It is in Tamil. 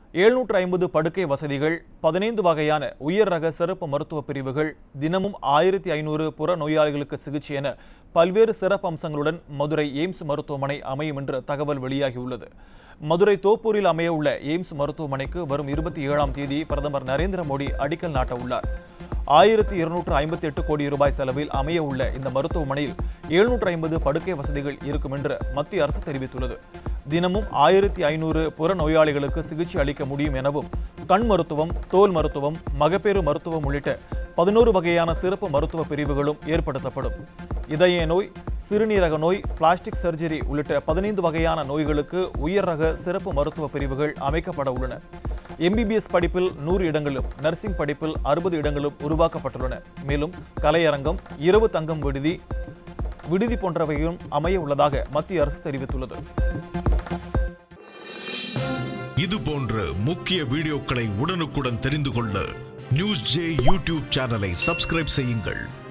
எழுநூற்று ஐம்பது படுக்கை வசதிகள் பதினைந்து வகையான உயர் ரக சிறப்பு மருத்துவ பிரிவுகள் தினமும் ஆயிரத்தி ஐநூறு புற நோயாளிகளுக்கு சிகிச்சை என பல்வேறு சிறப்பு அம்சங்களுடன் மதுரை எய்ம்ஸ் மருத்துவமனை அமையும் என்ற தகவல் வெளியாகியுள்ளது மதுரை தோப்பூரில் அமைய உள்ள எய்ம்ஸ் மருத்துவமனைக்கு வரும் இருபத்தி ஏழாம் தேதி பிரதமர் நரேந்திர மோடி அடிக்கல் நாட்ட உள்ளார் ஆயிரத்தி இருநூற்று ஐம்பத்தி எட்டு கோடி ரூபாய் செலவில் அமைய உள்ள இந்த மருத்துவமனையில் எழுநூற்று ஐம்பது படுக்கை வசதிகள் இருக்கும் என்று மத்திய அரசு தெரிவித்துள்ளது தினமும் ஆயிரத்தி ஐநூறு புற நோயாளிகளுக்கு சிகிச்சை அளிக்க முடியும் எனவும் கண் மருத்துவம் தோல் மருத்துவம் மகப்பேறு மருத்துவம் உள்ளிட்ட பதினோரு வகையான சிறப்பு மருத்துவ பிரிவுகளும் ஏற்படுத்தப்படும் இதய நோய் சிறுநீரக நோய் பிளாஸ்டிக் சர்ஜரி உள்ளிட்ட பதினைந்து வகையான நோய்களுக்கு உயர் ரக சிறப்பு மருத்துவ பிரிவுகள் அமைக்கப்பட உள்ளன எம்பிபிஎஸ் படிப்பில் நூறு இடங்களும் நர்சிங் படிப்பில் அறுபது இடங்களும் உருவாக்கப்பட்டுள்ளன மேலும் கலையரங்கம் இரவு தங்கும் விடுதி விடுதி போன்றவையும் அமைய உள்ளதாக மத்திய அரசு தெரிவித்துள்ளது இது போன்ற முக்கிய வீடியோக்களை உடனுக்குடன் தெரிந்து கொள்ள நியூஸ் ஜே யூடியூப் சேனலை சப்ஸ்கிரைப் செய்யுங்கள்